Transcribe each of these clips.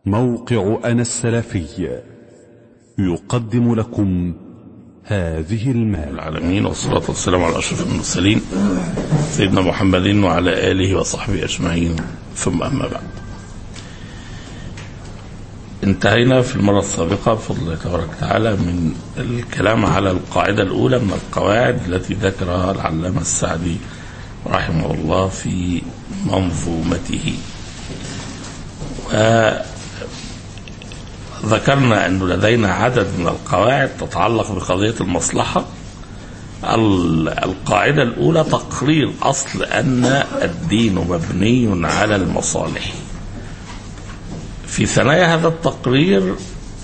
موقع أنا السلفي يقدم لكم هذه المال العالمين والصلاة والسلام على أشرف المرسلين سيدنا محمد وعلى آله وصحبه أجمعين ثم أما بعد انتهينا في المرة السابقة بفضل الله تبارك وتعالى من الكلام على القاعدة الأولى من القواعد التي ذكرها العلامة السعدي رحمه الله في منظومته وذكرنا أنه لدينا عدد من القواعد تتعلق بقضية المصلحة القاعدة الأولى تقرير أصل أن الدين مبني على المصالح في ثنايا هذا التقرير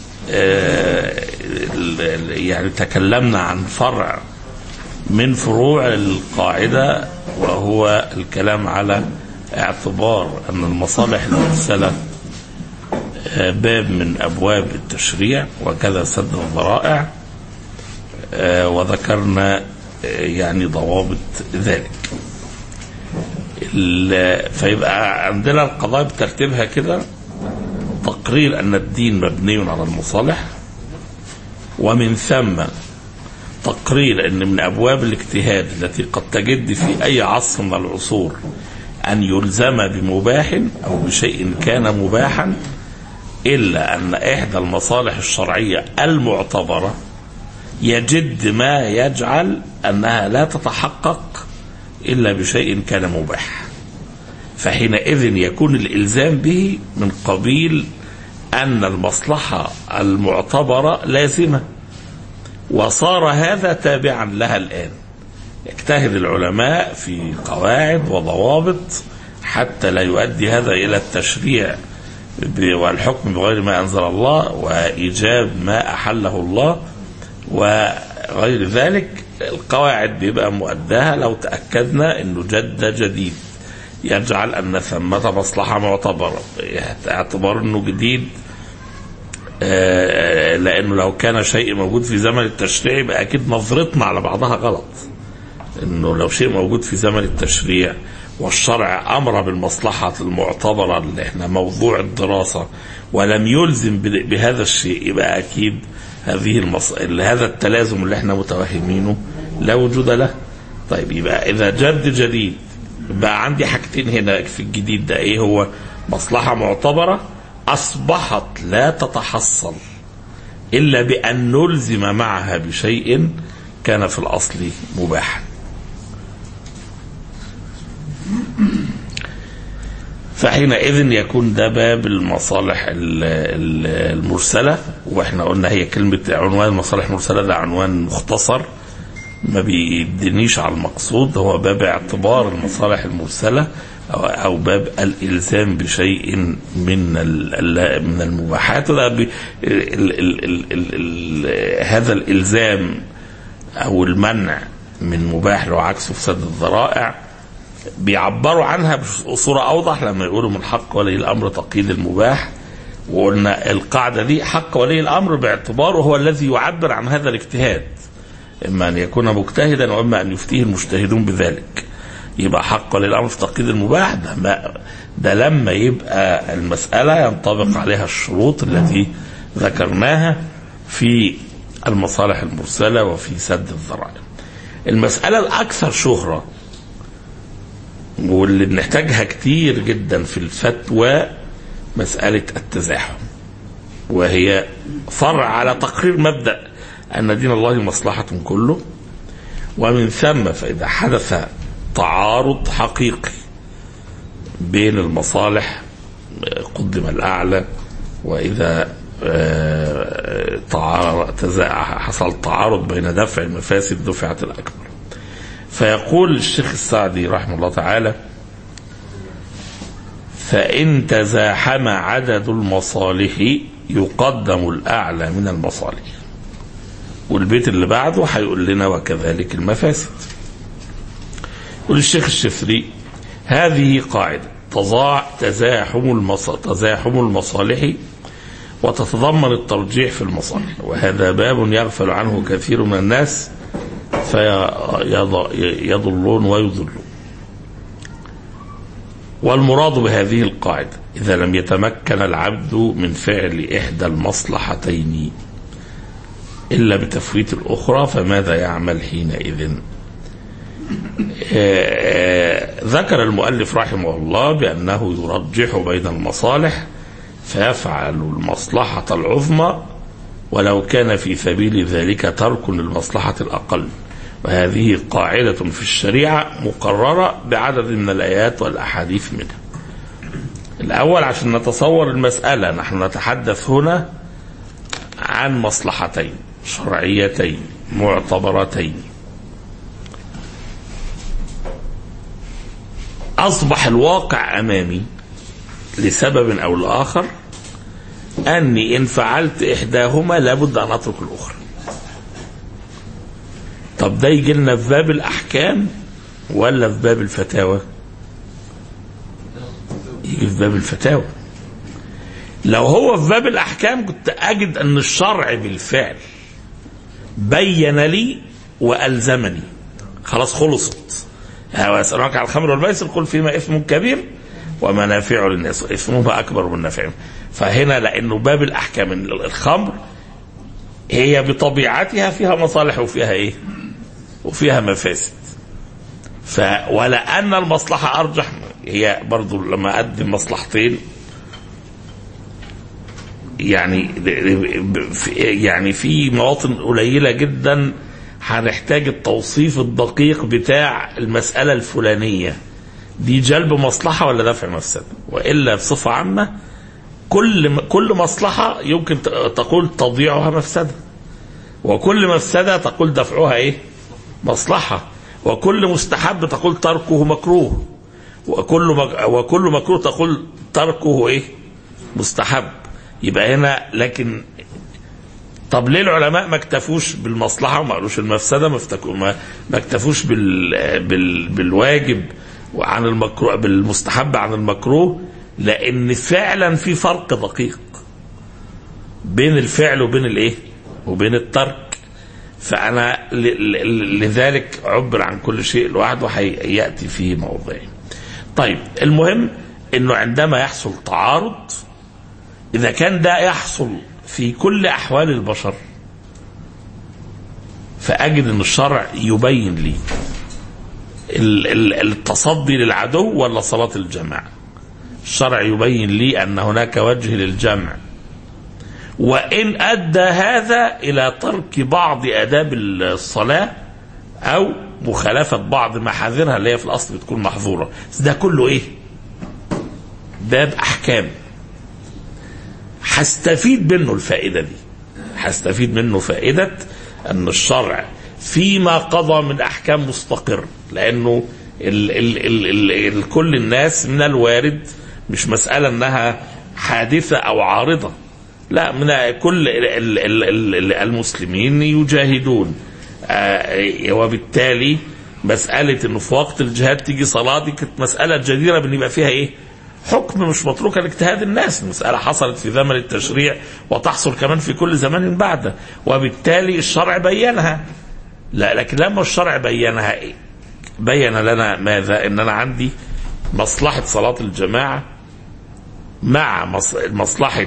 يعني تكلمنا عن فرع من فروع القاعدة وهو الكلام على اعتبار أن المصالح المرسلة باب من أبواب التشريع وكذا سد الذرائع وذكرنا يعني ضوابط ذلك فيبقى عندنا القضايا بترتيبها كده تقرير أن الدين مبني على المصالح ومن ثم تقرير أن من أبواب الاجتهاد التي قد تجد في أي عصر من العصور أن يلزم بمباح أو بشيء كان مباحا إلا أن إحدى المصالح الشرعية المعتبرة يجد ما يجعل أنها لا تتحقق إلا بشيء كان مباح فحينئذ يكون الإلزام به من قبيل أن المصلحة المعتبرة لازمة وصار هذا تابعا لها الآن يجتهد العلماء في قواعد وضوابط حتى لا يؤدي هذا إلى التشريع والحكم بغير ما أنزل الله وإيجاب ما أحله الله وغير ذلك القواعد بيبقى مؤداها لو تأكدنا أنه جد جديد يجعل أن ثمة مصلحة معتبرة اعتبار أنه جديد لأنه لو كان شيء موجود في زمن التشريع يبقى أكيد نظرتنا على بعضها غلط أنه لو شيء موجود في زمن التشريع والشرع أمر بالمصلحة المعتبرة اللي احنا موضوع الدراسة ولم يلزم بهذا الشيء يبقى أكيد هذه المص... هذا التلازم اللي احنا متوهمينه لا وجود له طيب يبقى إذا جد جديد بقى عندي حاجتين هنا في الجديد ده ايه هو مصلحة معتبرة أصبحت لا تتحصل إلا بأن نلزم معها بشيء كان في الأصل مباحا فحينئذ يكون ده باب المصالح المرسلة واحنا قلنا هي كلمة عنوان المصالح المرسلة ده عنوان مختصر ما بيدنيش على المقصود هو باب اعتبار المصالح المرسلة أو, أو باب الإلزام بشيء من من المباحات وده ال ال ال ال هذا الإلزام أو المنع من مباح له عكسه في سد الذرائع بيعبروا عنها بصورة أوضح لما يقولوا من حق ولي الأمر تقييد المباح وقلنا القاعدة دي حق ولي الأمر باعتباره هو الذي يعبر عن هذا الاجتهاد إما أن يكون مجتهدا وإما أن يفتيه المجتهدون بذلك يبقى حق ولي الأمر في تقييد المباح ده, ما ده لما يبقى المسألة ينطبق عليها الشروط التي ذكرناها في المصالح المرسلة وفي سد الذرائع المسألة الأكثر شهرة واللي بنحتاجها كتير جدا في الفتوى مسألة التزاحم وهي فرع على تقرير مبدأ أن دين الله مصلحة كله ومن ثم فإذا حدث تعارض حقيقي بين المصالح قدم الأعلى وإذا حصل تعارض بين دفع المفاسد دفعت الأكبر فيقول الشيخ السعدي رحمه الله تعالى فإن تزاحم عدد المصالح يقدم الأعلى من المصالح والبيت اللي بعده هيقول لنا وكذلك المفاسد يقول الشيخ الشفري هذه قاعدة تضاع تزاحم المصالح تزاحم المصالح وتتضمن الترجيح في المصالح وهذا باب يغفل عنه كثير من الناس فيضلون ويضلون والمراد بهذه القاعدة إذا لم يتمكن العبد من فعل إحدى المصلحتين إلا بتفويت الأخرى فماذا يعمل حينئذ آه، ذكر المؤلف رحمه الله بأنه يرجح بين المصالح فيفعل المصلحة العظمى ولو كان في سبيل ذلك ترك للمصلحة الأقل وهذه قاعدة في الشريعة مقررة بعدد من الآيات والأحاديث منها الأول عشان نتصور المسألة نحن نتحدث هنا عن مصلحتين شرعيتين معتبرتين أصبح الواقع أمامي لسبب أو لآخر أني إن فعلت إحداهما لابد أن أترك الأخرى طب ده يجي لنا في باب الأحكام ولا في باب الفتاوى يجي في باب الفتاوى لو هو في باب الأحكام كنت أجد أن الشرع بالفعل بين لي وألزمني خلاص خلصت ويسألونك عن الخمر والميسر قل فيما إثم كبير ومنافع للناس إثمهما أكبر من نفعهم فهنا لأنه باب الأحكام إن الخمر هي بطبيعتها فيها مصالح وفيها إيه وفيها مفاسد ف ولا أن المصلحة أرجح هي برضو لما أقدم مصلحتين يعني يعني في مواطن قليلة جدا هنحتاج التوصيف الدقيق بتاع المسألة الفلانية دي جلب مصلحة ولا دفع مفسدة وإلا بصفة عامة كل كل مصلحة يمكن تقول تضييعها مفسدة وكل مفسدة تقول دفعها إيه مصلحة وكل مستحب تقول تركه مكروه وكل مك... وكل مكروه تقول تركه إيه مستحب يبقى هنا لكن طب ليه العلماء ما اكتفوش بالمصلحه وما قالوش المفسده ما افتكوا ما, ما اكتفوش بال بال بالواجب وعن المكروه بالمستحب عن المكروه لان فعلا في فرق دقيق بين الفعل وبين الايه وبين الترك فانا لذلك عبر عن كل شيء لوحده هياتي فيه موضعين طيب المهم انه عندما يحصل تعارض اذا كان ده يحصل في كل احوال البشر فاجد ان الشرع يبين لي التصدي للعدو ولا صلاه الجماعه الشرع يبين لي ان هناك وجه للجمع وان ادى هذا الى ترك بعض اداب الصلاه او مخالفه بعض محاذيرها اللي هي في الاصل بتكون محظوره بس ده كله ايه باب احكام هستفيد منه الفائدة دي هستفيد منه فائدة أن الشرع فيما قضى من أحكام مستقر لأنه ال ال ال ال ال كل الناس من الوارد مش مسألة أنها حادثة أو عارضة لا من كل ال ال ال المسلمين يجاهدون آه وبالتالي مسألة أنه في وقت الجهاد تيجي صلاة دي كانت مسألة جديرة بأن يبقى فيها إيه؟ حكم مش متروكة لاجتهاد الناس المسألة حصلت في زمن التشريع وتحصل كمان في كل زمان بعده وبالتالي الشرع بينها لا لكن لما الشرع بينها إيه؟ بين لنا ماذا ان انا عندي مصلحة صلاة الجماعة مع مصلحة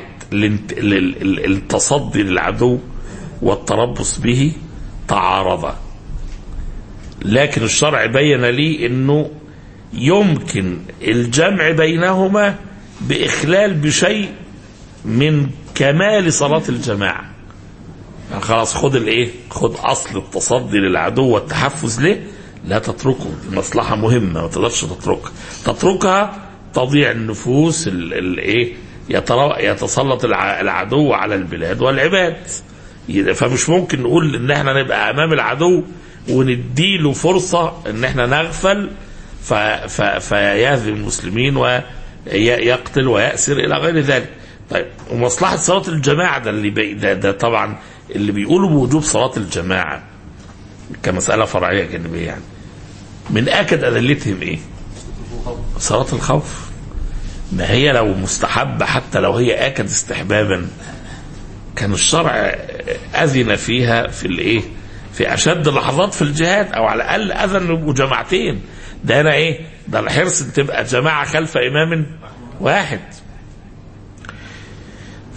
التصدي للعدو والتربص به تعارضا لكن الشرع بين لي انه يمكن الجمع بينهما بإخلال بشيء من كمال صلاة الجماعة يعني خلاص خد الايه خد اصل التصدي للعدو والتحفز له لا تتركه دي مصلحة مهمة ما تقدرش تتركها تتركها تضيع النفوس الايه يتسلط العدو على البلاد والعباد فمش ممكن نقول ان احنا نبقى امام العدو ونديله فرصة ان احنا نغفل فيهزم المسلمين ويقتل ويأسر إلى غير ذلك طيب ومصلحة صلاة الجماعة ده اللي بي ده, ده طبعا اللي بيقولوا بوجوب صلاة الجماعة كمسألة فرعية جانبية يعني من أكد أدلتهم إيه؟ صلاة الخوف ما هي لو مستحبة حتى لو هي أكد استحبابا كان الشرع أذن فيها في الإيه؟ في أشد اللحظات في الجهاد أو على الأقل أذن يبقوا جماعتين ده أنا إيه؟ ده الحرص تبقى جماعة خلف إمام واحد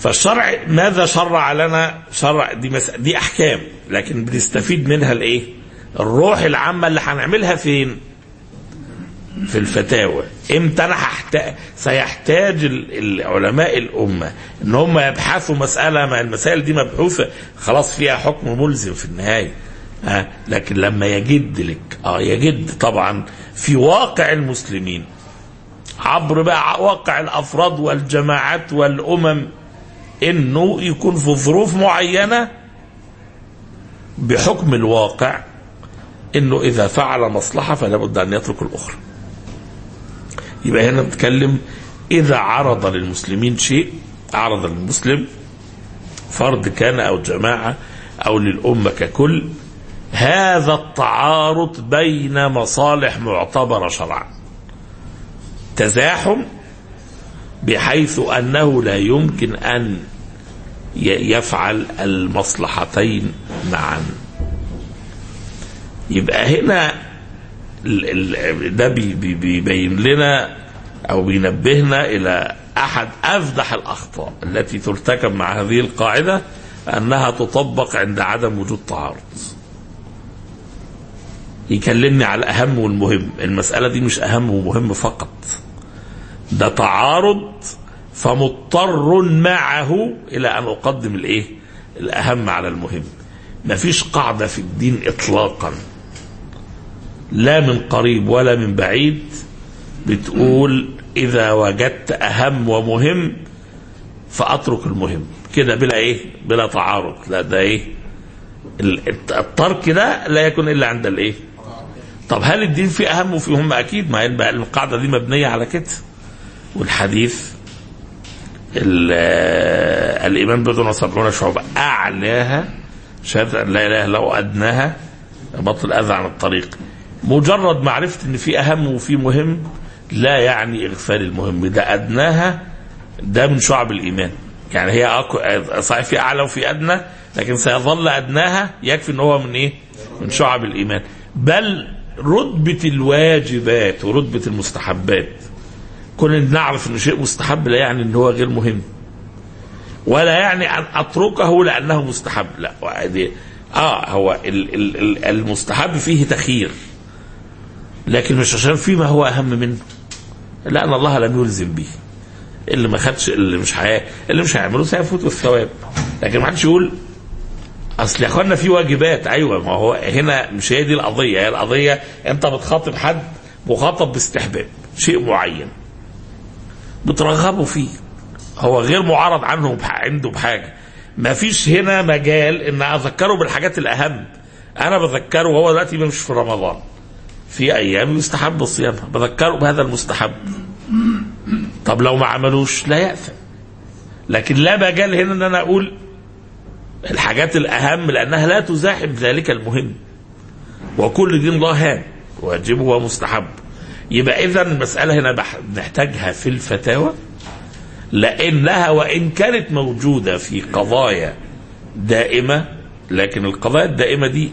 فالشرع ماذا شرع لنا شرع دي مس... دي احكام لكن بنستفيد منها الايه الروح العامه اللي هنعملها فين في الفتاوى امتى انا هحتاج سيحتاج ال- العلماء الامه ان هم يبحثوا مساله ما المسائل دي مبحوثه خلاص فيها حكم ملزم في النهايه ها لكن لما يجد لك اه يجد طبعا في واقع المسلمين عبر بقى واقع الافراد والجماعات والامم انه يكون في ظروف معينه بحكم الواقع انه اذا فعل مصلحه فلا بد ان يترك الاخرى يبقى هنا نتكلم اذا عرض للمسلمين شيء عرض للمسلم فرد كان او جماعه او للامه ككل هذا التعارض بين مصالح معتبره شرعا تزاحم بحيث انه لا يمكن ان ي- يفعل المصلحتين معا يبقى هنا ال- ال- ده بي- بي- بيبين لنا او بينبهنا الى احد افدح الاخطاء التي ترتكب مع هذه القاعده انها تطبق عند عدم وجود تعارض يكلمني على الاهم والمهم المساله دي مش اهم ومهم فقط ده تعارض فمضطر معه الى ان اقدم الايه الاهم على المهم مفيش قاعده في الدين اطلاقا لا من قريب ولا من بعيد بتقول اذا وجدت اهم ومهم فاترك المهم كده بلا ايه بلا تعارض لا ده ايه ال- الترك ده لا يكون الا عند الايه طب هل الدين فيه اهم وفيه مهم اكيد ما هي القاعده دي مبنيه على كده والحديث ال- الايمان بضع وسبعون شعبه اعلاها شهاده ان لا اله الا الله وادناها بطل الاذى عن الطريق مجرد معرفه ان في اهم وفي مهم لا يعني اغفال المهم ده ادناها ده من شعب الايمان يعني هي أكو صحيح في اعلى وفي ادنى لكن سيظل ادناها يكفي ان هو من ايه؟ من شعب الايمان بل رتبه الواجبات ورتبه المستحبات كون إن نعرف ان شيء مستحب لا يعني ان هو غير مهم ولا يعني ان اتركه لانه مستحب لا وعادي. اه هو ال- ال- ال- المستحب فيه تخيير لكن مش عشان فيه ما هو اهم منه لان الله لم يلزم به اللي ما خدش اللي مش حياة اللي مش هيعمله سيفوته الثواب لكن ما حدش يقول اصل يا اخوانا في واجبات ايوه ما هو هنا مش هي دي القضيه هي القضيه انت بتخاطب حد مخاطب باستحباب شيء معين بترغبه فيه هو غير معارض عنه بح- عنده بحاجه ما فيش هنا مجال ان اذكره بالحاجات الاهم انا بذكره وهو دلوقتي مش في رمضان في ايام يستحب صيامها بذكره بهذا المستحب طب لو ما عملوش لا يأثم لكن لا مجال هنا ان انا اقول الحاجات الاهم لانها لا تزاحم ذلك المهم وكل دين الله هام واجبه ومستحب يبقى اذا المساله هنا بح- بنحتاجها في الفتاوى لانها وان كانت موجوده في قضايا دائمه لكن القضايا الدائمه دي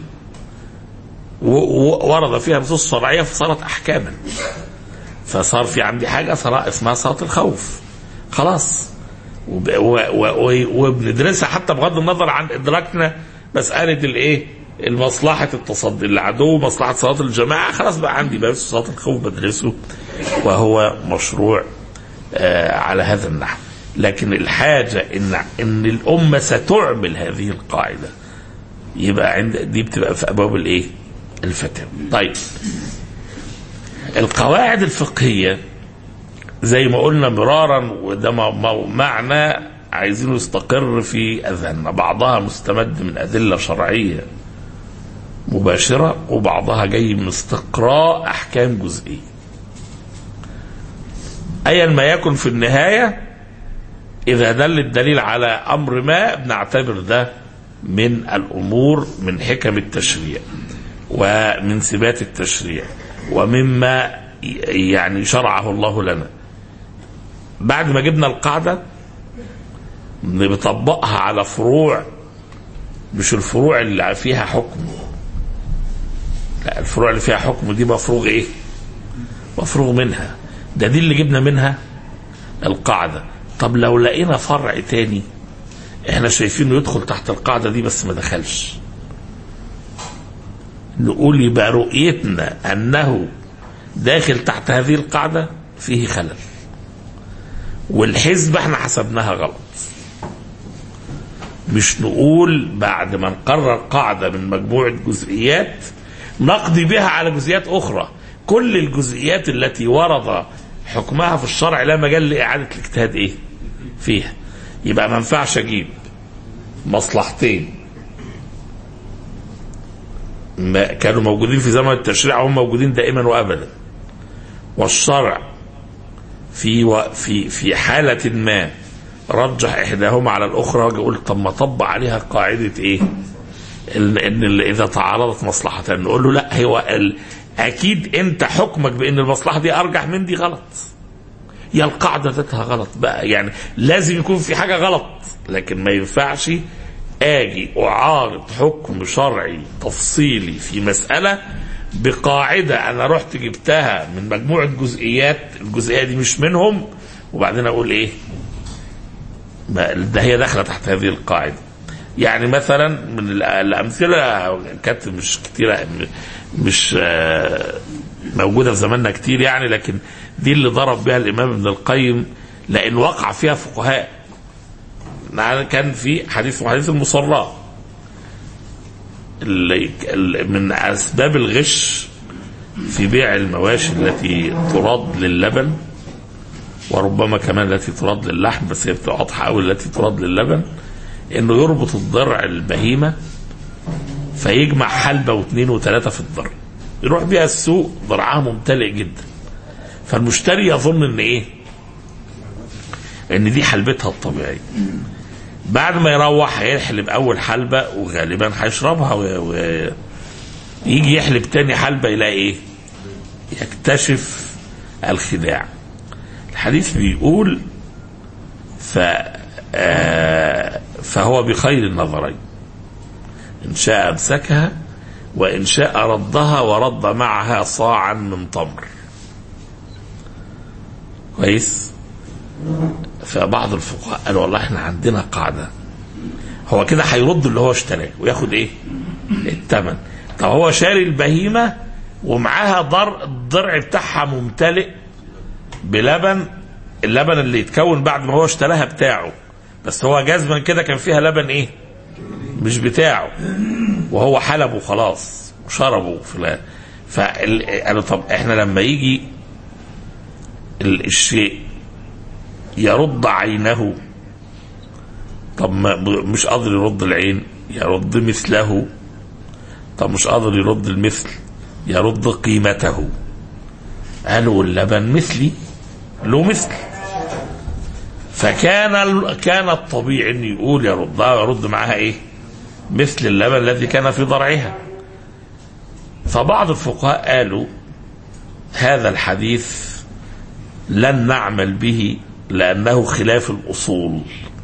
و- و- ورد فيها نصوص شرعيه فصارت احكاما فصار في عندي حاجه صار اسمها صلاه الخوف خلاص وب- و- و- و- وبندرسها حتى بغض النظر عن ادراكنا مساله الايه المصلحة التصدي العدو مصلحة صلاة الجماعة خلاص بقى عندي بس صلاة الخوف بدرسه وهو مشروع آه على هذا النحو لكن الحاجة إن إن الأمة ستعمل هذه القاعدة يبقى عند دي بتبقى في أبواب الإيه؟ الفتاوى. طيب القواعد الفقهية زي ما قلنا مرارا وده م- م- معنى عايزينه يستقر في أذهاننا بعضها مستمد من أدلة شرعية مباشرة وبعضها جاي من استقراء أحكام جزئية أيا ما يكن في النهاية إذا دل الدليل على أمر ما بنعتبر ده من الأمور من حكم التشريع ومن ثبات التشريع ومما ي- يعني شرعه الله لنا بعد ما جبنا القاعدة بنطبقها على فروع مش الفروع اللي فيها حكم لا الفروع اللي فيها حكم دي مفروغ ايه مفروغ منها ده دي اللي جبنا منها القاعدة طب لو لقينا فرع تاني احنا شايفينه يدخل تحت القاعدة دي بس ما دخلش نقول يبقى رؤيتنا انه داخل تحت هذه القاعدة فيه خلل والحسبة احنا حسبناها غلط مش نقول بعد ما نقرر قاعدة من مجموعة جزئيات نقضي بها على جزئيات أخرى كل الجزئيات التي ورد حكمها في الشرع لا مجال لإعادة الاجتهاد إيه فيها يبقى ما ينفعش أجيب مصلحتين ما كانوا موجودين في زمن التشريع وهم موجودين دائما وابدا والشرع في و في في حالة ما رجح احداهما على الاخرى يقول طب ما طبق عليها قاعدة ايه؟ ان إن اذا تعارضت مصلحتان نقول له لا هو ال- اكيد انت حكمك بان المصلحة دي ارجح من دي غلط. يا القاعدة ذاتها غلط بقى يعني لازم يكون في حاجة غلط لكن ما ينفعش اجي اعارض حكم شرعي تفصيلي في مسألة بقاعدة انا رحت جبتها من مجموعة جزئيات الجزئية دي مش منهم وبعدين اقول ايه ما- ده هي داخلة تحت هذه القاعدة يعني مثلا من ال- الامثلة كانت مش كتيرة مش آه، موجودة في زماننا كتير يعني لكن دي اللي ضرب بها الامام ابن القيم لان وقع فيها فقهاء يعني كان في حديث حديث المصراة اللي اللي من اسباب الغش في بيع المواشي التي تراد للبن وربما كمان التي تراد للحم بس هي بتبقى واضحه قوي التي تراد للبن انه يربط الضرع البهيمه فيجمع حلبه واثنين وثلاثه في الضرع يروح بيها السوق ضرعها ممتلئ جدا فالمشتري يظن ان ايه؟ ان دي حلبتها الطبيعيه بعد ما يروح هيحلب اول حلبة وغالبا هيشربها و... و... يجي يحلب تاني حلبة يلاقي ايه يكتشف الخداع الحديث بيقول ف... آه... فهو بخير النظرين إن شاء أمسكها وإن شاء ردها ورد معها صاعا من تمر كويس فبعض الفقهاء قالوا والله احنا عندنا قاعدة هو كده هيرد اللي هو اشتراه وياخد ايه الثمن طب هو شاري البهيمة ومعاها ضر الضرع بتاعها ممتلئ بلبن اللبن اللي يتكون بعد ما هو اشتراها بتاعه بس هو جزما كده كان فيها لبن ايه مش بتاعه وهو حلبه خلاص وشربه فلان فقالوا طب احنا لما يجي ال- الشيء يرد عينه طب ما مش قادر يرد العين يرد مثله طب مش قادر يرد المثل يرد قيمته قالوا اللبن مثلي له مثل فكان ال- كان الطبيعي ان يقول يردها ويرد معاها ايه مثل اللبن الذي كان في ضرعها فبعض الفقهاء قالوا هذا الحديث لن نعمل به لأنه خلاف الأصول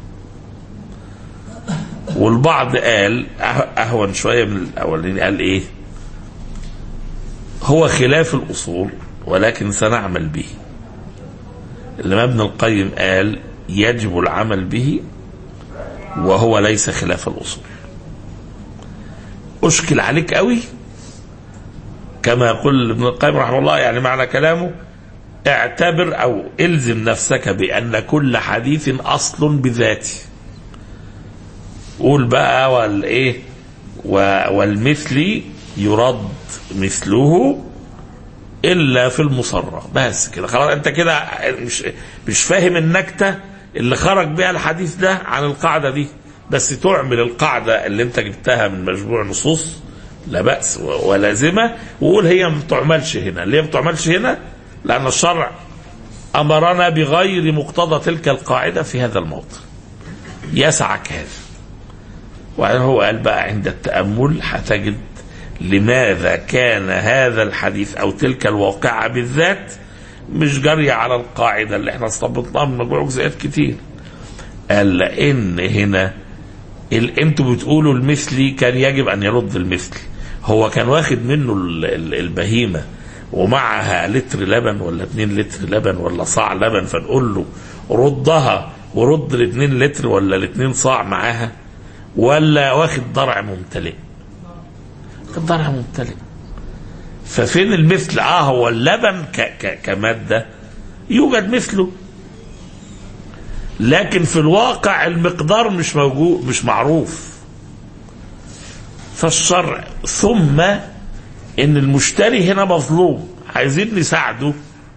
والبعض قال أه- أهون شوية من الأولين قال إيه هو خلاف الأصول ولكن سنعمل به الإمام ابن القيم قال يجب العمل به وهو ليس خلاف الأصول أشكل عليك قوي كما يقول ابن القيم رحمه الله يعني معنى كلامه اعتبر او الزم نفسك بان كل حديث اصل بذاته قول بقى والايه و- والمثل يرد مثله الا في المصرة بس كده خلاص انت كده مش مش فاهم النكته اللي خرج بها الحديث ده عن القاعده دي بس تعمل القاعده اللي انت جبتها من مجموع نصوص لا باس و- ولازمه وقول هي ما بتعملش هنا ليه ما بتعملش هنا لان الشرع امرنا بغير مقتضى تلك القاعده في هذا الموضع يسعك هذا وبعدين هو قال بقى عند التامل هتجد لماذا كان هذا الحديث او تلك الواقعه بالذات مش جاريه على القاعده اللي احنا استنبطناها من مجموع جزئيات كتير قال لان هنا ال- انتوا بتقولوا المثلي كان يجب ان يرد المثل هو كان واخد منه ال- ال- البهيمه ومعها لتر لبن ولا اتنين لتر لبن ولا صاع لبن فنقول له ردها ورد الاتنين لتر ولا الاتنين صاع معاها ولا واخد ضرع ممتلئ واخد ضرع ممتلئ ففين المثل اه هو اللبن ك ك كماده يوجد مثله لكن في الواقع المقدار مش موجود مش معروف فالشرع ثم ان المشتري هنا مظلوم عايزين نساعده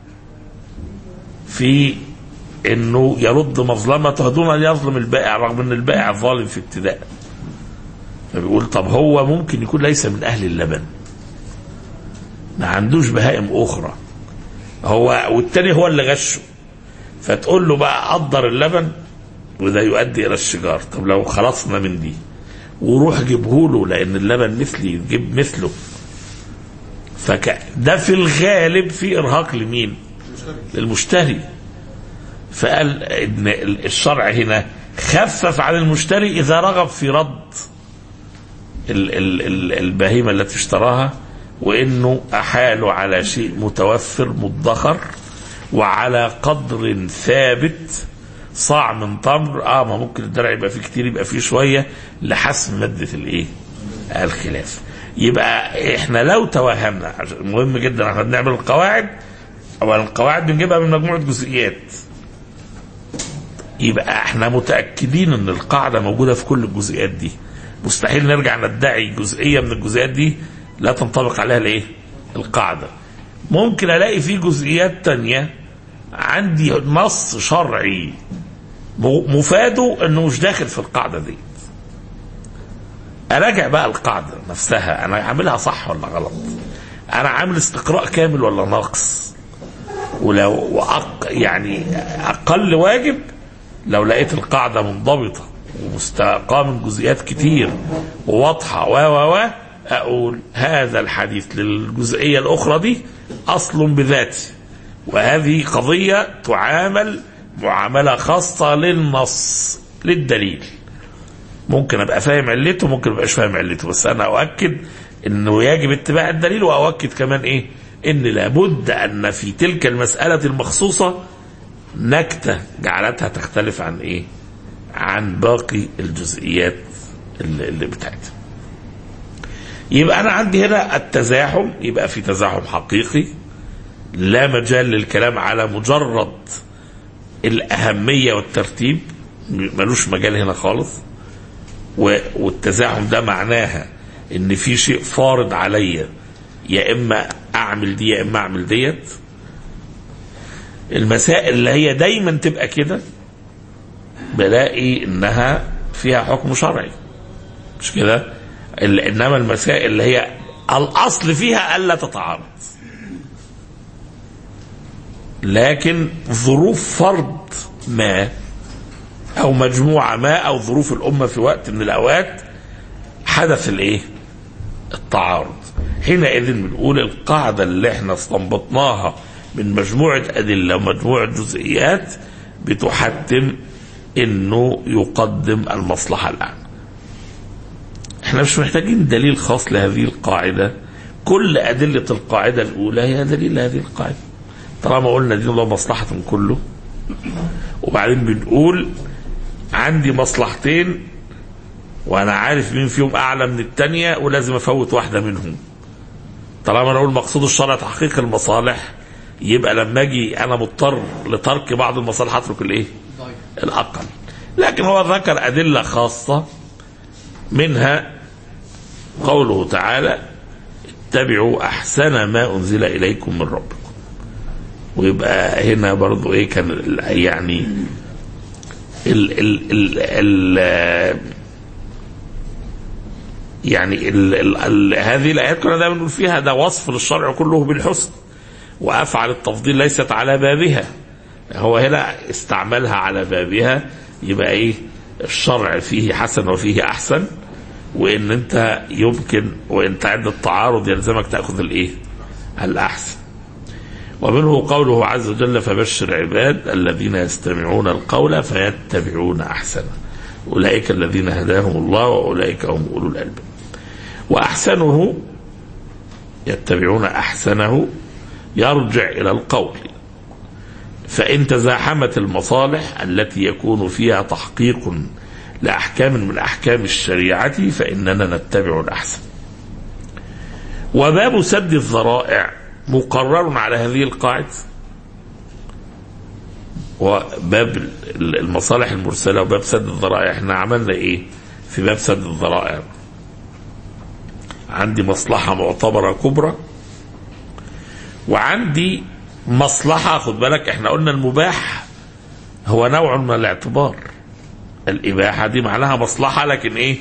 في انه يرد مظلمته دون ان يظلم البائع رغم ان البائع ظالم في ابتداء فبيقول طب هو ممكن يكون ليس من اهل اللبن ما عندوش بهائم اخرى هو والتاني هو اللي غشه فتقول له بقى قدر اللبن وده يؤدي الى الشجار طب لو خلصنا من دي وروح جيبه له لان اللبن مثلي جيب مثله فك ده في الغالب في ارهاق لمين؟ للمشتري فقال ان الشرع هنا خفف عن المشتري اذا رغب في رد ال- ال- ال- البهيمه التي اشتراها وانه احاله على شيء متوفر مدخر وعلى قدر ثابت صاع من تمر اه ما ممكن الدرع يبقى فيه كتير يبقى فيه شويه لحسم ماده الايه؟ الخلاف. يبقى احنا لو توهمنا عشان مهم جدا احنا بنعمل القواعد اولا القواعد بنجيبها من مجموعه جزئيات. يبقى احنا متاكدين ان القاعده موجوده في كل الجزئيات دي. مستحيل نرجع ندعي جزئيه من الجزئيات دي لا تنطبق عليها الايه؟ القاعده. ممكن الاقي في جزئيات تانية عندي نص شرعي م- مفاده انه مش داخل في القاعده دي اراجع بقى القاعده نفسها انا عاملها صح ولا غلط انا عامل استقراء كامل ولا ناقص ولو وأق يعني اقل واجب لو لقيت القاعده منضبطه ومستقاه من جزئيات كتير وواضحه و و و اقول هذا الحديث للجزئيه الاخرى دي اصل بذاته وهذه قضيه تعامل معامله خاصه للنص للدليل ممكن ابقى فاهم علته ممكن ما ابقاش فاهم علته بس انا اؤكد انه يجب اتباع الدليل واؤكد كمان ايه ان لابد ان في تلك المساله المخصوصه نكته جعلتها تختلف عن ايه عن باقي الجزئيات اللي, اللي بتاعتها يبقى انا عندي هنا التزاحم يبقى في تزاحم حقيقي لا مجال للكلام على مجرد الاهميه والترتيب ملوش مجال هنا خالص و- والتزاحم ده معناها ان في شيء فارض عليا يا اما اعمل دي يا اما اعمل ديت المسائل اللي هي دايما تبقى كده بلاقي انها فيها حكم شرعي مش كده ال- انما المسائل اللي هي الاصل فيها الا تتعارض لكن ظروف فرض ما او مجموعه ما او ظروف الامه في وقت من الاوقات حدث الايه؟ التعارض. حينئذ بنقول القاعده اللي احنا استنبطناها من مجموعه ادله ومجموعه جزئيات بتحتم انه يقدم المصلحه الاعلى. احنا مش محتاجين دليل خاص لهذه القاعده. كل ادله القاعده الاولى هي دليل لهذه القاعده. طالما قلنا دين الله مصلحه كله وبعدين بنقول عندي مصلحتين وانا عارف مين فيهم اعلى من التانية ولازم افوت واحده منهم طالما انا اقول مقصود الشرع تحقيق المصالح يبقى لما اجي انا مضطر لترك بعض المصالح اترك الايه الاقل لكن هو ذكر ادله خاصه منها قوله تعالى اتبعوا احسن ما انزل اليكم من ربكم ويبقى هنا برضو ايه كان ال- يعني ال ال ال ال يعني ال ال ال هذه الايات كنا دايما بنقول فيها ده وصف للشرع كله بالحسن وافعل التفضيل ليست على بابها هو هنا استعملها على بابها يبقى ايه الشرع فيه حسن وفيه احسن وان انت يمكن وانت عند التعارض يلزمك تاخذ الايه الاحسن ومنه قوله عز وجل فبشر عباد الذين يستمعون القول فيتبعون احسنه اولئك الذين هداهم الله واولئك هم اولو الالباب واحسنه يتبعون احسنه يرجع الى القول فإن تزاحمت المصالح التي يكون فيها تحقيق لأحكام من أحكام الشريعة فإننا نتبع الأحسن وباب سد الذرائع مقرر على هذه القاعدة وباب المصالح المرسلة وباب سد الذرائع احنا عملنا ايه في باب سد الذرائع عندي مصلحة معتبرة كبرى وعندي مصلحة خد بالك احنا قلنا المباح هو نوع من الاعتبار الإباحة دي معناها مصلحة لكن ايه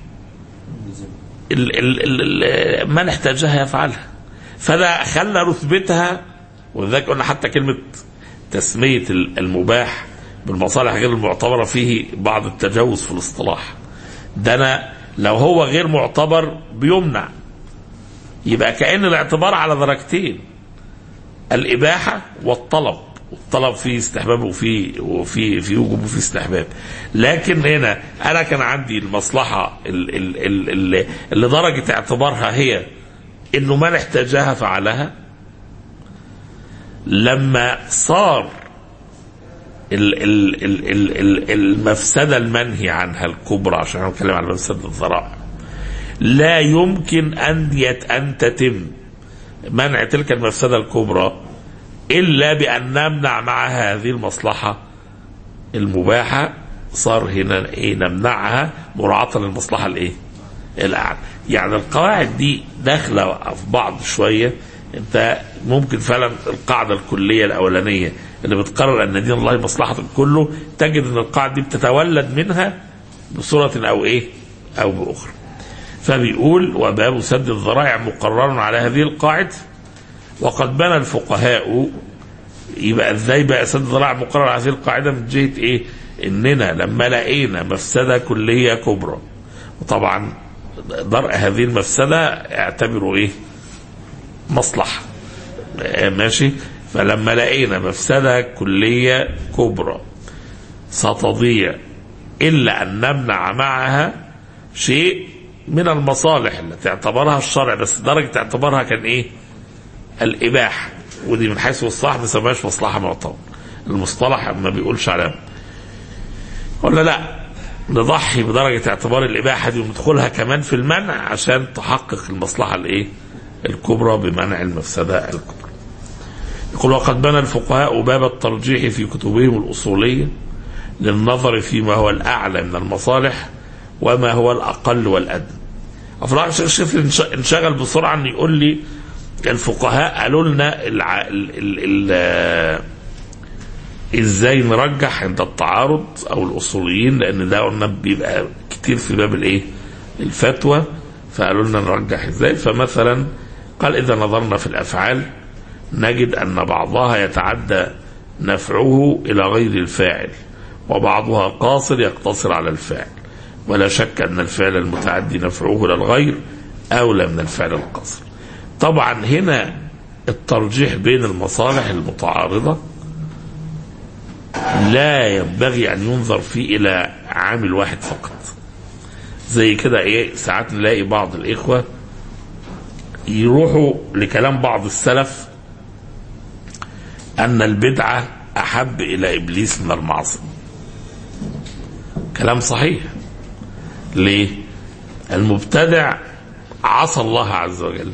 ال ال ال من احتاجها يفعلها فده خلى رتبتها ولذلك قلنا حتى كلمة تسمية المباح بالمصالح غير المعتبرة فيه بعض التجاوز في الاصطلاح ده أنا لو هو غير معتبر بيمنع يبقى كأن الاعتبار على درجتين الإباحة والطلب الطلب فيه استحباب وفي وفي في وجوب وفي استحباب لكن هنا انا كان عندي المصلحه اللي, اللي درجه اعتبارها هي انه من احتاجها فعلها لما صار ال ال ال ال ال المفسدة المنهي عنها الكبرى عشان انا بتكلم على مفسدة الذرائع لا يمكن أن يت أن تتم منع تلك المفسدة الكبرى إلا بأن نمنع مع هذه المصلحة المباحة صار هنا إيه نمنعها مراعاة للمصلحة الإيه؟ الأعلى يعني القواعد دي داخلة في بعض شوية انت ممكن فعلا القاعده الكليه الاولانيه اللي بتقرر ان دين الله مصلحه كله تجد ان القاعده دي بتتولد منها بصوره او ايه او باخرى فبيقول وباب سد الذرائع مقرر على هذه القاعده وقد بنى الفقهاء يبقى ازاي بقى سد الذرائع مقرر على هذه القاعده من جهه ايه اننا لما لقينا مفسده كليه كبرى وطبعا درء هذه المفسده اعتبروا ايه مصلحة ماشي فلما لقينا مفسدة كلية كبرى ستضيع إلا أن نمنع معها شيء من المصالح التي اعتبرها الشرع بس درجة اعتبارها كان إيه الإباحة ودي من حيث الصح ما بيسموهاش مصلحة معتبرة المصطلح ما بيقولش عليها قلنا لا نضحي بدرجة اعتبار الإباحة دي وندخلها كمان في المنع عشان تحقق المصلحة الإيه الكبرى بمنع المفسدة الكبرى يقول وقد بنى الفقهاء باب الترجيح في كتبهم الأصولية للنظر فيما هو الأعلى من المصالح وما هو الأقل والأدنى أفضل الشيخ انشغل بسرعة أن يقول لي الفقهاء قالوا لنا الع... ال... ال... ال... ازاي نرجح عند التعارض او الاصوليين لان ده قلنا بيبقى كتير في باب الايه الفتوى فقالوا لنا نرجح ازاي فمثلا قال إذا نظرنا في الأفعال نجد أن بعضها يتعدى نفعه إلى غير الفاعل وبعضها قاصر يقتصر على الفاعل ولا شك أن الفعل المتعدي نفعه إلى الغير أولى من الفعل القاصر طبعا هنا الترجيح بين المصالح المتعارضة لا ينبغي أن ينظر فيه إلى عامل واحد فقط زي كده ايه ساعات نلاقي بعض الاخوه يروحوا لكلام بعض السلف ان البدعه احب الى ابليس من المعصيه كلام صحيح ليه المبتدع عصى الله عز وجل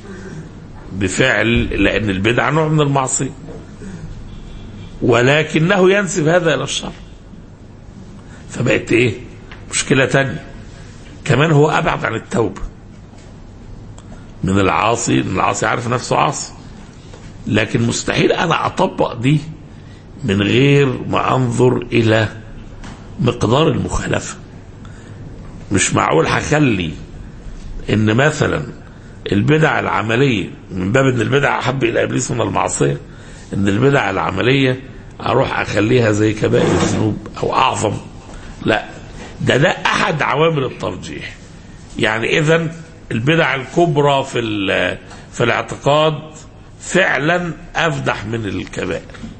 بفعل لان البدعه نوع من المعصيه ولكنه ينسب هذا الى الشر فبقت ايه مشكله تانيه كمان هو ابعد عن التوبه من العاصي ان العاصي عارف نفسه عاصي لكن مستحيل انا اطبق دي من غير ما انظر الى مقدار المخالفه مش معقول هخلي ان مثلا البدع العمليه من باب ان البدع احب الى ابليس من المعصيه ان البدع العمليه اروح اخليها زي كبائر الذنوب او اعظم لا ده ده احد عوامل الترجيح يعني اذا البدع الكبرى في في الاعتقاد فعلا افدح من الكبائر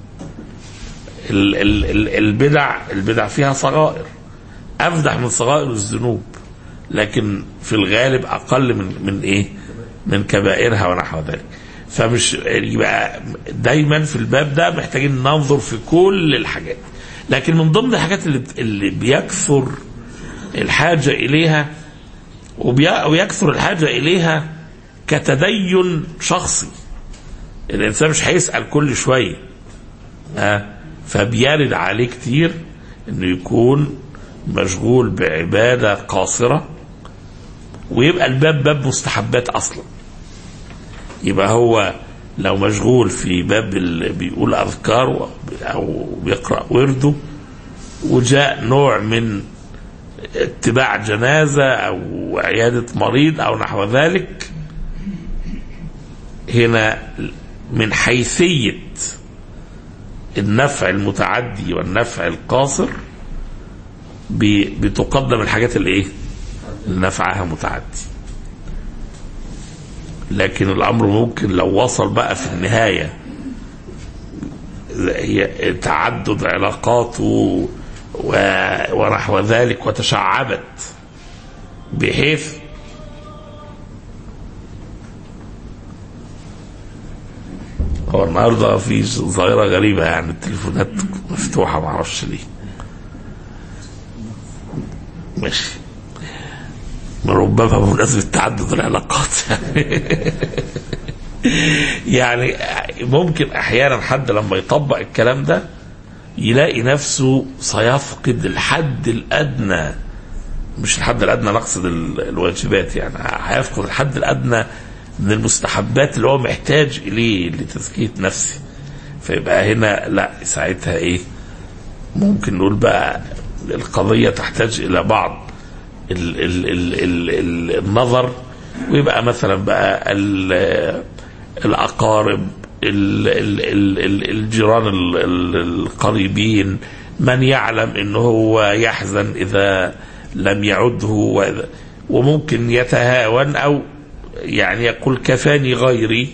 ال ال ال البدع البدع فيها صغائر افدح من صغائر الذنوب لكن في الغالب اقل من من ايه من كبائرها ونحو ذلك فمش يبقى دايما في الباب ده محتاجين ننظر في كل الحاجات لكن من ضمن الحاجات اللي اللي بيكثر الحاجه اليها وبي- ويكثر الحاجه اليها كتدين شخصي الانسان مش هيسال كل شويه ها فبيرد عليه كتير انه يكون مشغول بعباده قاصره ويبقى الباب باب مستحبات اصلا يبقى هو لو مشغول في باب اللي بيقول اذكار او بيقرا ورده وجاء نوع من اتباع جنازه او عياده مريض او نحو ذلك هنا من حيثيه النفع المتعدي والنفع القاصر بي- بتقدم الحاجات الايه؟ اللي نفعها متعدي. لكن الامر ممكن لو وصل بقى في النهايه هي تعدد علاقاته و- ونحو ذلك وتشعبت بحيث هو النهارده في ظاهره غريبه يعني التليفونات مفتوحه ما اعرفش ليه ماشي ربما بمناسبة تعدد العلاقات يعني ممكن احيانا حد لما يطبق الكلام ده يلاقي نفسه سيفقد الحد الادنى مش الحد الادنى نقصد ال- الواجبات يعني هيفقد الحد الادنى من المستحبات اللي هو محتاج اليه لتزكيه نفسه فيبقى هنا لا ساعتها ايه ممكن نقول بقى القضيه تحتاج الى بعض ال ال ال ال ال النظر ويبقى مثلا بقى ال- الاقارب ال ال ال ال الجيران ال ال القريبين من يعلم انه هو يحزن اذا لم يعده وإذا- وممكن يتهاون او يعني يقول كفاني غيري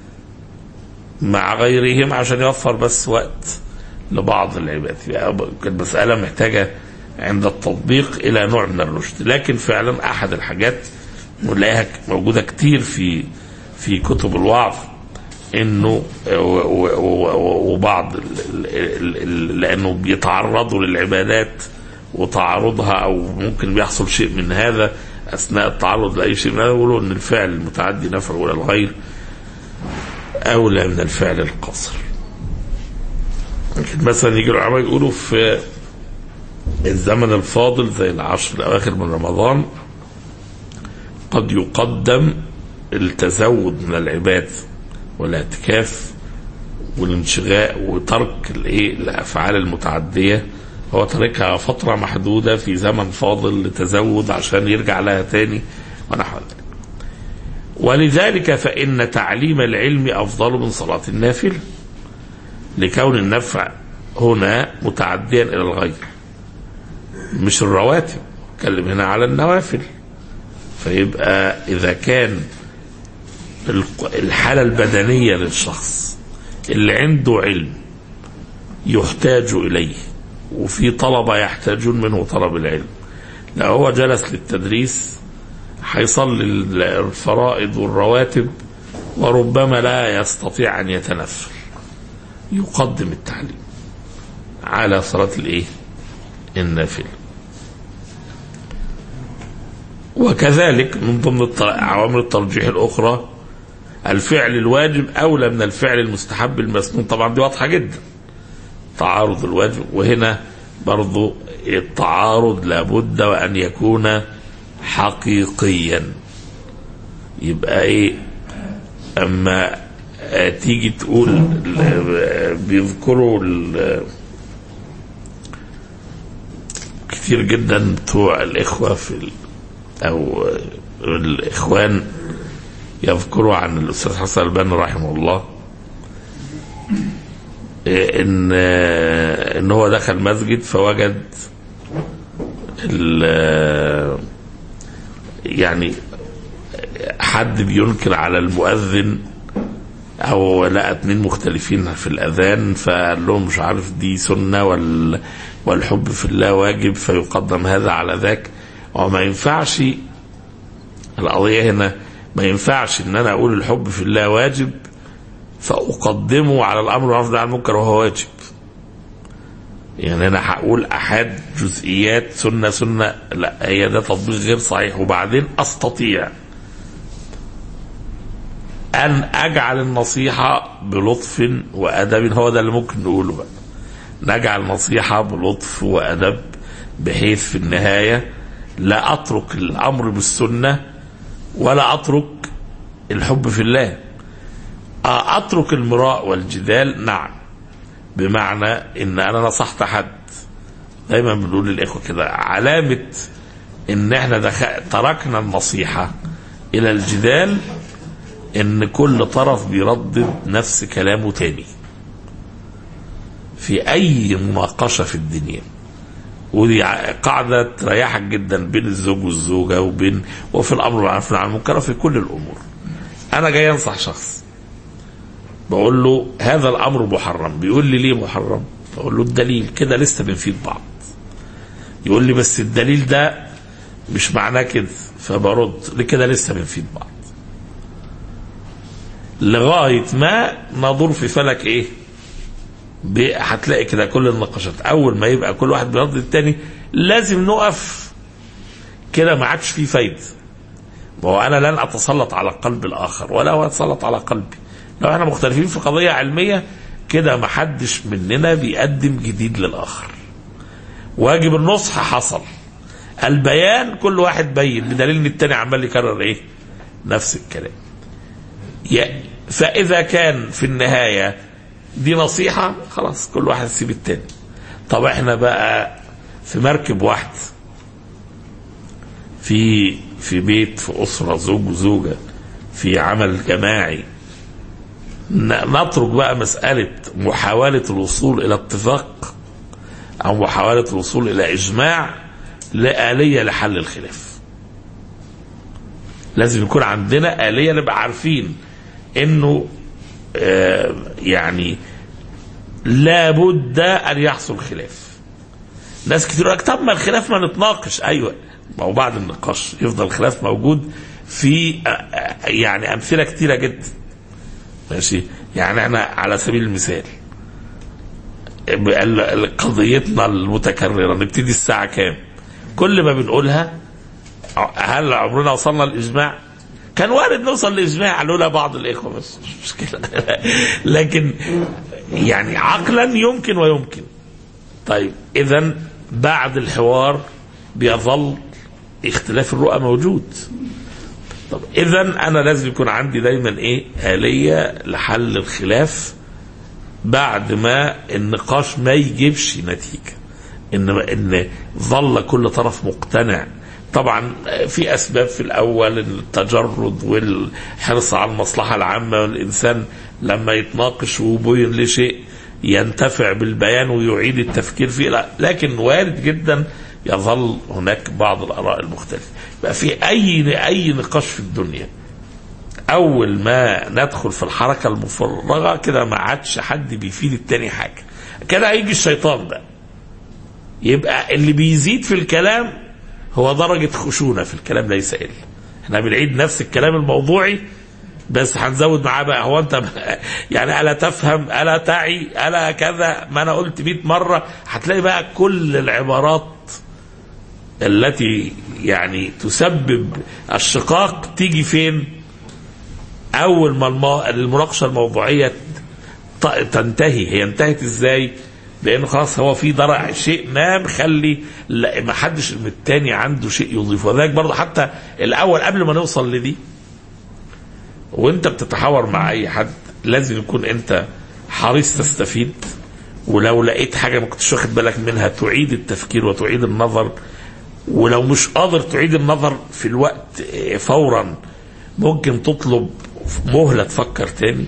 مع غيرهم عشان يوفر بس وقت لبعض العباد يعني المسألة محتاجة عند التطبيق إلى نوع من الرشد لكن فعلا أحد الحاجات ونلاقيها موجودة كتير في في كتب الوعظ انه و- و- و- وبعض ال- ال- ال- لانه بيتعرضوا للعبادات وتعارضها او ممكن بيحصل شيء من هذا اثناء التعرض لاي شيء من هذا يقولوا ان الفعل المتعدي نفعه الى الغير اولى من الفعل القاصر. لكن مثلا يجي العلماء يقولوا في الزمن الفاضل زي العشر الاواخر من رمضان قد يقدم التزود من العباد والاعتكاف والانشغاء وترك الايه الافعال المتعديه هو تركها فتره محدوده في زمن فاضل لتزود عشان يرجع لها تاني ونحو ذلك. ولذلك فان تعليم العلم افضل من صلاه النافله لكون النفع هنا متعديا الى الغير مش الرواتب اتكلم هنا على النوافل فيبقى اذا كان الق- الحالة البدنية للشخص اللي عنده علم يحتاج إليه وفي طلبة يحتاجون منه طلب العلم لو هو جلس للتدريس هيصلي الفرائض والرواتب وربما لا يستطيع أن يتنفل يقدم التعليم على صلاة الإيه؟ النافلة وكذلك من ضمن الت- عوامل الترجيح الأخرى الفعل الواجب أولى من الفعل المستحب المسنون طبعا دي واضحة جدا تعارض الواجب وهنا برضو التعارض لابد وأن يكون حقيقيا يبقى ايه اما آه، تيجي تقول ال- بيذكروا ال- كتير جدا بتوع الإخوة في ال أو الإخوان يذكروا عن الأستاذ حسن البنا رحمه الله إيه، إن إن هو دخل مسجد فوجد ال- يعني حد بينكر على المؤذن او لقى اتنين مختلفين في الاذان فقال لهم مش عارف دي سنه وال والحب في الله واجب فيقدم هذا على ذاك وما ينفعش القضيه هنا ما ينفعش ان انا اقول الحب في الله واجب فاقدمه على الامر بالمعروف والنهي عن المنكر وهو واجب يعني انا هقول احد جزئيات سنه سنه لا هي ده تطبيق غير صحيح وبعدين استطيع ان اجعل النصيحه بلطف وادب هو ده اللي ممكن نقوله بقى نجعل النصيحه بلطف وادب بحيث في النهايه لا اترك الامر بالسنه ولا اترك الحب في الله اترك المراء والجدال نعم بمعنى ان انا نصحت حد دايما بنقول للاخوه كده علامه ان احنا دخ... تركنا النصيحه الى الجدال ان كل طرف بيردد نفس كلامه تاني في اي مناقشه في الدنيا ودي قاعده تريحك جدا بين الزوج والزوجه وبين وفي الامر بالمعروف والنهي عن المنكر وفي كل الامور انا جاي انصح شخص بقول له هذا الامر محرم بيقول لي ليه محرم بقول له الدليل كده لسه بنفيد بعض يقول لي بس الدليل ده مش معناه كده فبرد لكده لسه بنفيد بعض لغايه ما ندور في فلك ايه هتلاقي كده كل النقاشات اول ما يبقى كل واحد بيرد التاني لازم نقف كده ما عادش فيه فايده ما هو انا لن اتسلط على قلب الاخر ولا هو يتسلط على قلبي لو احنا مختلفين في قضيه علميه كده ما حدش مننا بيقدم جديد للاخر واجب النصح حصل البيان كل واحد بين بدليل ان التاني عمال يكرر ايه نفس الكلام فاذا كان في النهايه دي نصيحه خلاص كل واحد يسيب التاني طب احنا بقى في مركب واحد في في بيت في اسره زوج وزوجه في عمل جماعي نترك بقى مساله محاوله الوصول الى اتفاق او محاوله الوصول الى اجماع لآلية لحل الخلاف لازم يكون عندنا آلية نبقى عارفين انه آه يعني لابد ان يحصل خلاف ناس كتير لك طب ما الخلاف ما نتناقش ايوه ما هو بعد النقاش يفضل الخلاف موجود في آه يعني امثله كتيره جدا ماشي يعني احنا على سبيل المثال قضيتنا المتكرره نبتدي الساعه كام كل ما بنقولها هل عمرنا وصلنا للاجماع كان وارد نوصل لاجماع لولا بعض الاخوه بس مش مشكله لكن يعني عقلا يمكن ويمكن طيب اذا بعد الحوار بيظل اختلاف الرؤى موجود طب اذا انا لازم يكون عندي دايما ايه اليه لحل الخلاف بعد ما النقاش ما يجيبش نتيجه ان ان ظل كل طرف مقتنع طبعا في اسباب في الاول التجرد والحرص على المصلحه العامه والانسان لما يتناقش ويبين لشيء ينتفع بالبيان ويعيد التفكير فيه لا لكن وارد جدا يظل هناك بعض الاراء المختلفه بقى في اي اي نقاش في الدنيا اول ما ندخل في الحركه المفرغه كده ما عادش حد بيفيد التاني حاجه كده هيجي الشيطان بقى يبقى اللي بيزيد في الكلام هو درجة خشونة في الكلام ليس إلا احنا بنعيد نفس الكلام الموضوعي بس هنزود معاه بقى هو انت بقى يعني الا تفهم الا تعي الا كذا ما انا قلت 100 مره هتلاقي بقى كل العبارات التي يعني تسبب الشقاق تيجي فين اول ما المناقشه الموضوعيه تنتهي هي انتهت ازاي لانه خلاص هو في درع شيء ما مخلي ما حدش من التاني عنده شيء يضيفه وذلك برضه حتى الاول قبل ما نوصل لدي وانت بتتحاور مع اي حد لازم يكون انت حريص تستفيد ولو لقيت حاجه ما كنتش واخد بالك منها تعيد التفكير وتعيد النظر ولو مش قادر تعيد النظر في الوقت فورا ممكن تطلب مهله تفكر تاني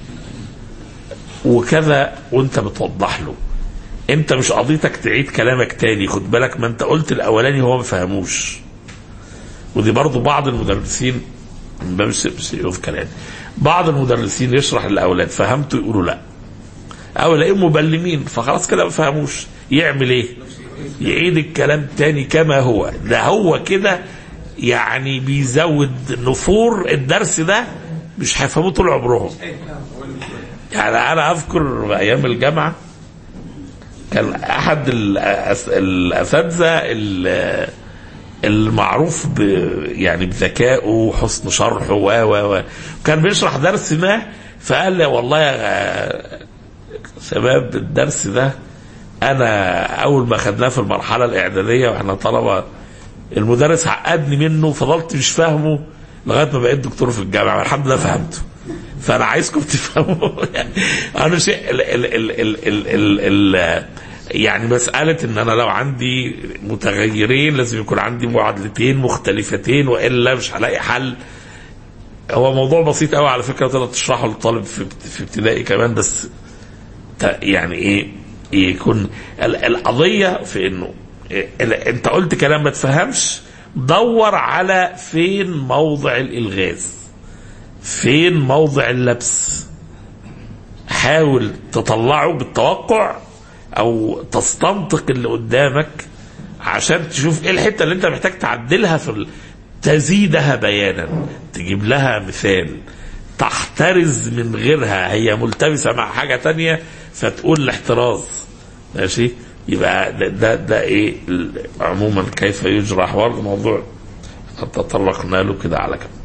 وكذا وانت بتوضح له انت مش قضيتك تعيد كلامك تاني خد بالك ما انت قلت الاولاني هو ما فهموش ودي برضو بعض المدرسين ما مش في كلام بعض المدرسين يشرح للاولاد فهمتوا يقولوا لا او الاقيهم مبلمين فخلاص كده ما فهموش يعمل ايه يعيد الكلام تاني كما هو ده هو كده يعني بيزود نفور الدرس ده مش هيفهموه طول عمرهم يعني انا اذكر ايام الجامعه كان احد الأس- الاساتذه ال- المعروف ب يعني بذكائه وحسن شرحه و و و كان بيشرح درس ما فقال لي والله يا شباب الدرس ده انا اول ما خدناه في المرحله الاعداديه واحنا طلبه المدرس عقدني منه فضلت مش فاهمه لغايه ما بقيت دكتور في الجامعه الحمد لله فهمته فانا عايزكم تفهموا يعني انا شيء ال ال ال ال ال ال ال يعني مسألة إن أنا لو عندي متغيرين لازم يكون عندي معادلتين مختلفتين وإلا مش هلاقي حل هو موضوع بسيط قوي على فكرة تقدر تشرحه للطالب في في ابتدائي كمان بس ت- يعني إيه يكون ال- القضية في إنه ال- أنت قلت كلام ما تفهمش دور على فين موضع الإلغاز فين موضع اللبس حاول تطلعه بالتوقع او تستنطق اللي قدامك عشان تشوف ايه الحته اللي انت محتاج تعدلها في ال... تزيدها بيانا تجيب لها مثال تحترز من غيرها هي ملتبسه مع حاجه تانية فتقول الاحتراز ماشي يبقى ده ده, ده ايه ال- عموما كيف يجرى حوار الموضوع تطرقنا له كده على جنب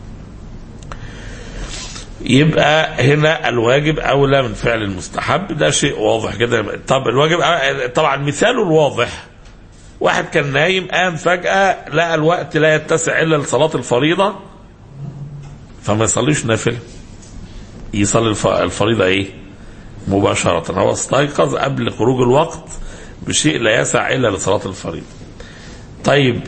يبقى هنا الواجب اولى من فعل المستحب ده شيء واضح كده طب الواجب طبعا مثاله الواضح واحد كان نايم قام فجأة لقى الوقت لا يتسع إلا لصلاة الفريضة فما يصليش نافلة يصلي الف- الفريضة إيه مباشرة هو استيقظ قبل خروج الوقت بشيء لا يسع إلا لصلاة الفريضة طيب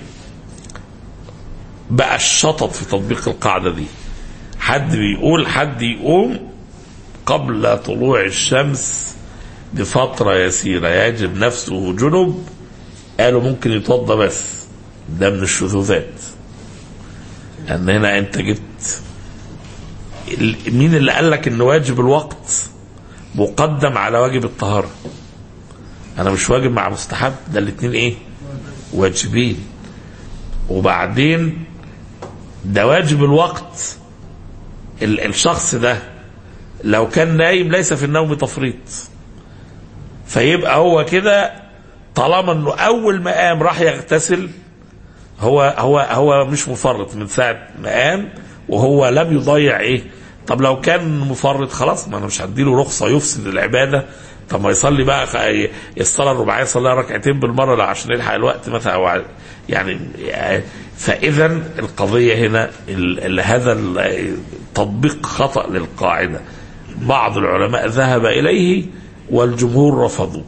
بقى الشطط في تطبيق القاعدة دي حد بيقول حد يقوم قبل طلوع الشمس بفترة يسيرة يجد نفسه جنب قالوا ممكن يتوضى بس ده من الشذوذات ان هنا انت جبت ال- مين اللي قال لك ان واجب الوقت مقدم على واجب الطهارة انا مش واجب مع مستحب ده الاتنين ايه واجبين وبعدين ده واجب الوقت ال- الشخص ده لو كان نايم ليس في النوم تفريط فيبقى هو كده طالما انه اول ما قام راح يغتسل هو هو هو مش مفرط من ساعه ما قام وهو لم يضيع ايه طب لو كان مفرط خلاص ما انا مش هديله رخصه يفسد العباده طب ما يصلي بقى خ- الصلاه الرباعيه يصليها ركعتين بالمره لا عشان يلحق الوقت مثلا أو ع- يعني فاذا القضيه هنا ال- ال- هذا ال- تطبيق خطا للقاعده بعض العلماء ذهب اليه والجمهور رفضوا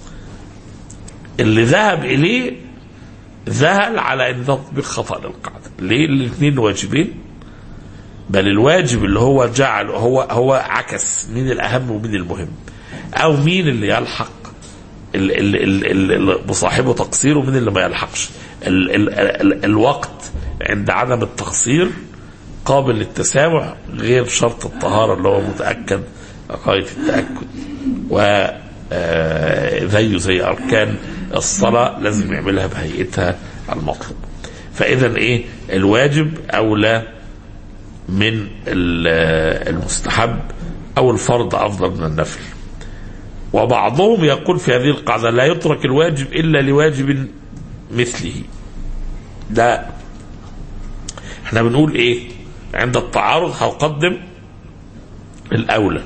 اللي ذهب اليه ذهل على ان ده تطبيق خطا للقاعده ليه الاثنين واجبين بل الواجب اللي هو جعل هو هو عكس مين الاهم ومين المهم او مين اللي يلحق ال ال ال ال ال بصاحبه تقصير ومين اللي ما يلحقش ال ال ال الوقت عند عدم التقصير قابل للتسامح غير شرط الطهاره اللي هو متاكد غايه التاكد و آه، زيه زي اركان الصلاه لازم يعملها بهيئتها المطلوب فاذا ايه الواجب اولى من ال- المستحب او الفرض افضل من النفل وبعضهم يقول في هذه القاعده لا يترك الواجب الا لواجب مثله ده احنا بنقول ايه عند التعارض هقدم الاولى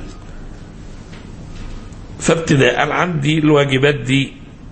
فابتداء عندي الواجبات دي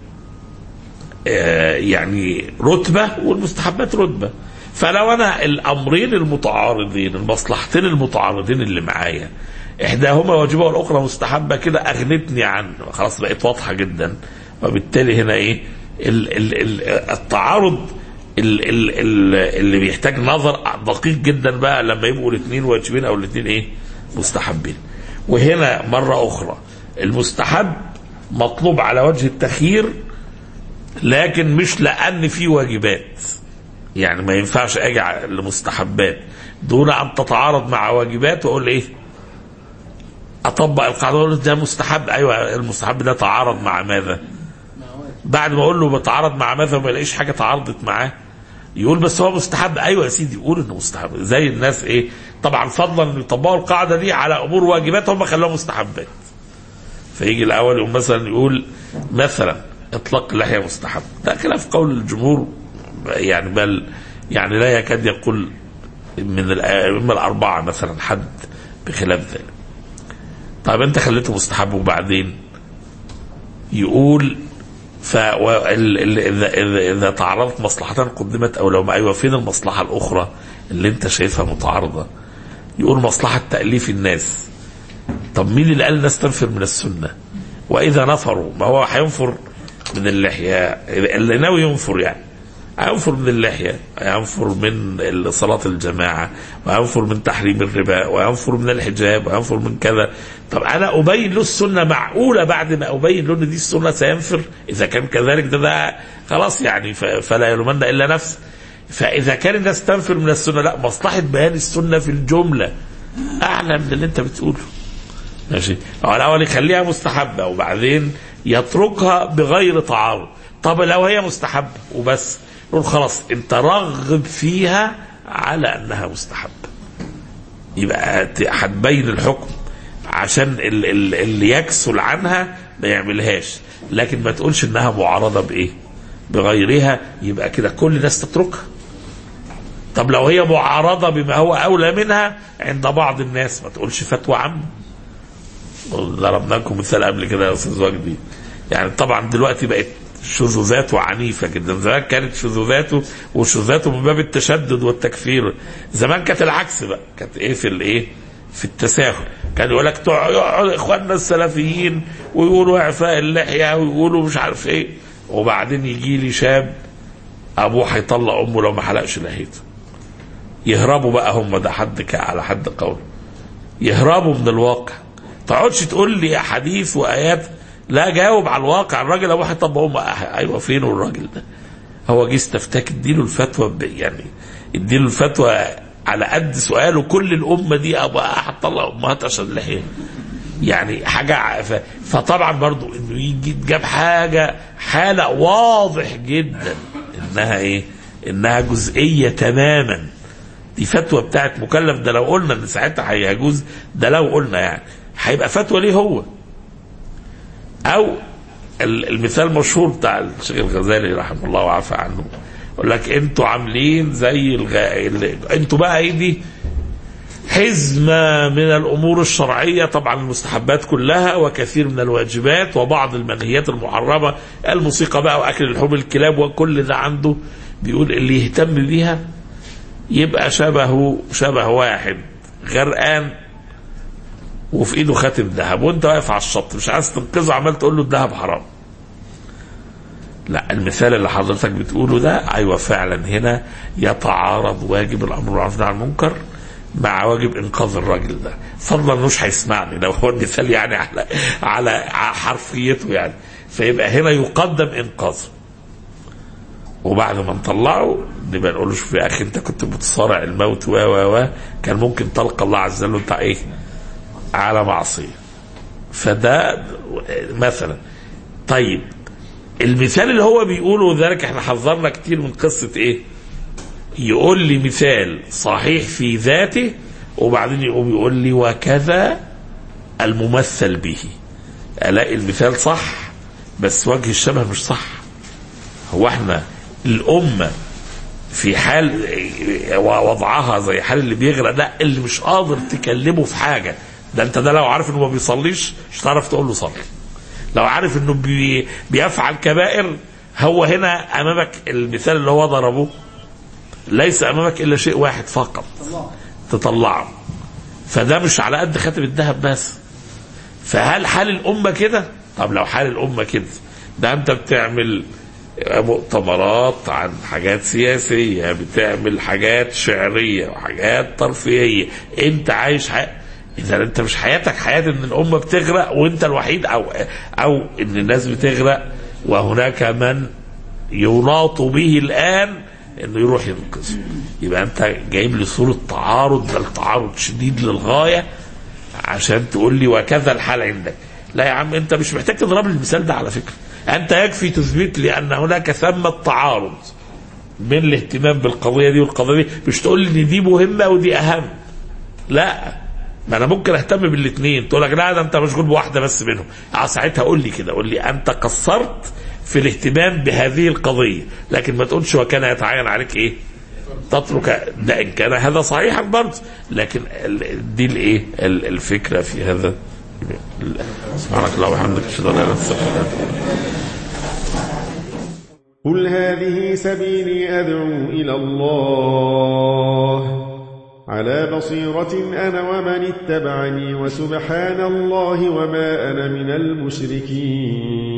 آه، يعني رتبة والمستحبات رتبة فلو أنا الأمرين المتعارضين المصلحتين المتعارضين اللي معايا إحداهما واجبة والأخرى مستحبة كده أغنتني عن خلاص بقت واضحة جدا وبالتالي هنا إيه ال ال ال التعارض ال ال ال اللي بيحتاج نظر دقيق جدا بقى لما يبقوا الاثنين واجبين أو الاثنين إيه مستحبين وهنا مرة أخرى المستحب مطلوب على وجه التخيير لكن مش لان في واجبات يعني ما ينفعش اجي على المستحبات دون ان تتعارض مع واجبات واقول ايه اطبق القاعده اقول ده مستحب ايوه المستحب ده تعارض مع ماذا بعد ما اقول له بتعارض مع ماذا وما يلاقيش حاجه تعارضت معاه يقول بس هو مستحب ايوه يا سيدي قول انه مستحب زي الناس ايه طبعا فضلا ان يطبقوا القاعده دي على امور واجبات هم خلوها مستحبات فيجي الاول يقوم مثلا يقول مثلا اطلاق اللحيه مستحب ده خلاف قول الجمهور يعني بل يعني لا يكاد يقول من الائمه الاربعه مثلا حد بخلاف ذلك طيب انت خليته مستحب وبعدين يقول ف وال- ال- اذا اذا اذا تعارضت مصلحتان قدمت او لو ايوه فين المصلحه الاخرى اللي انت شايفها متعارضه يقول مصلحه تاليف الناس طب مين اللي قال الناس تنفر من السنه واذا نفروا ما هو هينفر من اللحيه اللي ناوي ينفر يعني هينفر من اللحيه هينفر من صلاه الجماعه وينفر من تحريم الربا وينفر من الحجاب وينفر من كذا طب انا ابين له السنه معقوله بعد ما ابين له ان دي السنه سينفر اذا كان كذلك ده, ده خلاص يعني ف- فلا يلومن الا نفسه فاذا كان الناس تنفر من السنه لا مصلحه بيان السنه في الجمله اعلى من اللي انت بتقوله ماشي هو الاول يخليها مستحبه وبعدين يتركها بغير تعارض طب لو هي مستحبه وبس نقول خلاص انت رغب فيها على انها مستحبه يبقى ت- هتبين الحكم عشان ال- ال- اللي يكسل عنها ما يعملهاش لكن ما تقولش انها معارضه بايه بغيرها يبقى كده كل الناس تتركها طب لو هي معارضه بما هو اولى منها عند بعض الناس ما تقولش فتوى عامه ضربنا لكم مثال قبل كده يا استاذ وجدي يعني طبعا دلوقتي بقت شذوذاته عنيفه جدا زمان كانت شذوذاته وشذوذاته من باب التشدد والتكفير زمان كانت العكس بقى كانت ايه في الايه في التساهل كان يقول لك تع- يقعد اخواننا السلفيين ويقولوا اعفاء اللحيه ويقولوا مش عارف ايه وبعدين يجي لي شاب ابوه هيطلق امه لو ما حلقش لحيته يهربوا بقى هم ده حد ك- على حد قول يهربوا من الواقع تقعدش تقول لي احاديث وايات لا جاوب على الواقع الراجل ابو واحد طب هم ايوه فين الراجل ده هو جه استفتاك اديله الفتوى ب- يعني اديله الفتوى على قد سؤاله كل الامه دي ابو احد طلع امهات عشان اللحيه يعني حاجه ع- ف- فطبعا برضو انه يجي جاب حاجه حاله واضح جدا انها ايه انها جزئيه تماما دي فتوى بتاعت مكلف ده لو قلنا ان ساعتها هيجوز ده لو قلنا يعني هيبقى فتوى ليه هو او ال- المثال المشهور بتاع الشيخ الغزالي رحمه الله وعافى عنه يقول لك انتوا عاملين زي الغ... ال- انتوا بقى ايه دي حزمة من الأمور الشرعية طبعا المستحبات كلها وكثير من الواجبات وبعض المنهيات المحرمة الموسيقى بقى وأكل لحوم الكلاب وكل ده عنده بيقول اللي يهتم بيها يبقى شبهه شبه واحد غرقان وفي ايده خاتم ذهب وانت واقف على الشط مش عايز تنقذه عمال تقول له الذهب حرام لا المثال اللي حضرتك بتقوله ده ايوه فعلا هنا يتعارض واجب الامر بالمعروف والنهي عن المنكر مع واجب انقاذ الراجل ده فضلا مش هيسمعني لو هو المثال يعني على على على حرفيته يعني فيبقى هنا يقدم انقاذه وبعد ما نطلعه نبقى نقول له شوف يا اخي انت كنت بتصارع الموت و و و كان ممكن تلقى الله عز وجل وانت ايه على معصيه فده مثلا طيب المثال اللي هو بيقوله ذلك احنا حذرنا كتير من قصه ايه يقول لي مثال صحيح في ذاته وبعدين يقوم يقول لي وكذا الممثل به الاقي المثال صح بس وجه الشبه مش صح هو احنا الامه في حال وضعها زي حال اللي بيغرق ده اللي مش قادر تكلمه في حاجه ده انت ده لو عارف انه ما بيصليش مش هتعرف تقول له صلي لو عارف انه بي بيفعل كبائر هو هنا امامك المثال اللي هو ضربه ليس امامك الا شيء واحد فقط تطلعه فده مش على قد خاتم الذهب بس فهل حال الامه كده طب لو حال الامه كده ده انت بتعمل مؤتمرات عن حاجات سياسية بتعمل حاجات شعرية وحاجات ترفيهية انت عايش حي... اذا انت مش حياتك حياة ان الامة بتغرق وانت الوحيد او او ان الناس بتغرق وهناك من يناط به الان انه يروح ينقذه يبقى انت جايب لي صورة تعارض بل تعارض شديد للغاية عشان تقول لي وكذا الحال عندك لا يا عم انت مش محتاج تضرب لي المثال ده على فكره انت يكفي تثبت لي ان هناك ثمه تعارض بين الاهتمام بالقضيه دي والقضيه دي مش تقول لي ان دي مهمه ودي اهم لا ما انا ممكن اهتم بالاثنين تقول لك لا ده انت مشغول بواحده بس منهم اه ساعتها قول لي كده قول لي انت قصرت في الاهتمام بهذه القضيه لكن ما تقولش وكان يتعين عليك ايه تترك ده ان كان هذا صحيحا برضه لكن ال- دي الايه ال- الفكره في هذا سبحانك اللهم وبحمدك اشهد ان لا اله الا انت استغفرك وأتوب إليك. قل هذه سبيلي أدعو إلى الله على بصيرة أنا ومن اتبعني وسبحان الله وما أنا من المشركين